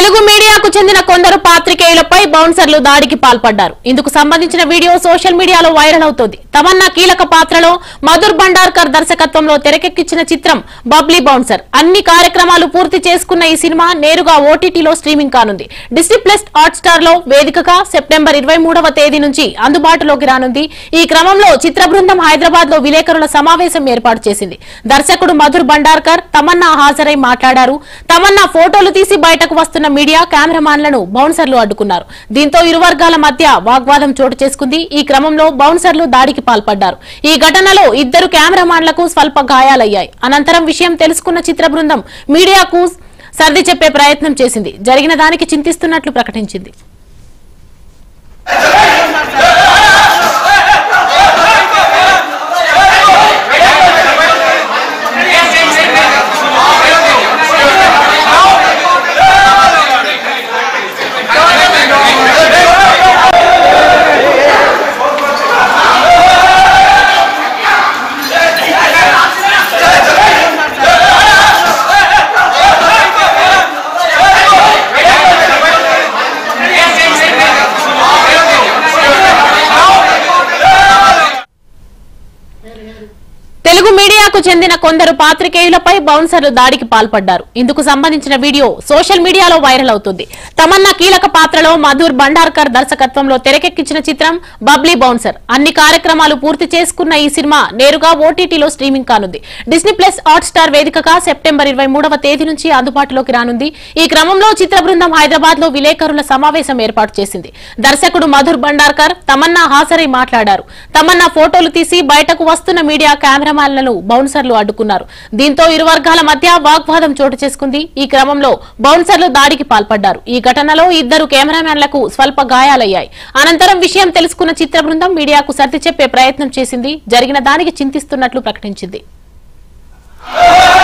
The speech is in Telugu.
తెలుగు మీడియాకు చెందిన కొందరు పాత్రికేయులపై బౌన్సర్లు దాడికి పాల్పడ్డారు ఇందుకు సంబంధించిన వీడియో సోషల్ మీడియాలో వైరల్ అవుతోంది తమన్నా కీలక పాత్రలో మధుర్ భండార్కర్ దర్శకత్వంలో తెరకెక్కించిన చిత్రం బబ్లీ బౌన్సర్ అన్ని కార్యక్రమాలు పూర్తి చేసుకున్న ఈ సినిమా నేరుగా ఓటీటీలో స్ట్రీమింగ్ కానుంది డిస్నీ ప్లస్ హాట్ స్టార్ లో వేదికగా సెప్టెంబర్ ఇరవై మూడవ తేదీ నుంచి అందుబాటులోకి రానుంది ఈ క్రమంలో చిత్ర బృందం హైదరాబాద్ లో విలేకరుల సమావేశం ఏర్పాటు చేసింది దర్శకుడు మధుర్ భండార్కర్ తమన్నా హాజరై మాట్లాడారు తమన్నా ఫోటోలు తీసి బయటకు వస్తున్న మీడియా కెమెరామాన్లను బౌన్సర్లు అడ్డుకున్నారు దీంతో ఇరు వర్గాల మధ్య వాగ్వాదం చోటు చేసుకుంది ఈ క్రమంలో బౌన్సర్లు దాడికి పాల్పడ్డారు ఈ ఘటనలో ఇద్దరు కెమెరామాన్లకు స్వల్ప గాయాలయ్యాయి అనంతరం విషయం తెలుసుకున్న చిత్ర బృందం మీడియాకు సర్ది చెప్పే ప్రయత్నం చేసింది జరిగిన దానికి చింతిస్తున్నట్లు ప్రకటించింది తెలుగు మీడియాకు చెందిన కొందరు పాత్రికేయులపై బౌన్సర్లు దాడికి పాల్పడ్డారు ఇందుకు సంబంధించిన వీడియో సోషల్ మీడియాలో వైరల్ అవుతుంది తమన్నా కీలక పాత్రలో మధుర్ భండార్కర్ దర్శకత్వంలో తెరకెక్కించిన చిత్రం బబ్లీ బౌన్సర్ అన్ని కార్యక్రమాలు పూర్తి చేసుకున్న ఈ సినిమా నేరుగా ఓటీటీలో స్ట్రీమింగ్ కానుంది డిస్నీ ప్లస్ హాట్ స్టార్ వేదికగా సెప్టెంబర్ ఇరవై మూడవ తేదీ నుంచి అందుబాటులోకి రానుంది ఈ క్రమంలో చిత్ర బృందం హైదరాబాద్ లో విలేకరుల సమావేశం ఏర్పాటు చేసింది దర్శకుడు మధుర్ భండార్కర్ తమన్నా హాజరై మాట్లాడారు తమన్నా ఫోటోలు తీసి బయటకు వస్తున్న మీడియా కెమెరామ్యాన్లను బౌన్సర్లు అడ్డుకున్నారు దీంతో ఇరు వర్గాల మధ్య వాగ్వాదం చోటు చేసుకుంది ఈ క్రమంలో బౌన్సర్లు దాడికి పాల్పడ్డారు ఈ ఘటనలో ఇద్దరు కెమెరామ్యాన్లకు స్వల్ప గాయాలయ్యాయి అనంతరం విషయం తెలుసుకున్న చిత్ర బృందం మీడియాకు సర్ది చెప్పే ప్రయత్నం చేసింది జరిగిన దానికి చింతిస్తున్నట్లు ప్రకటించింది ¡Vamos!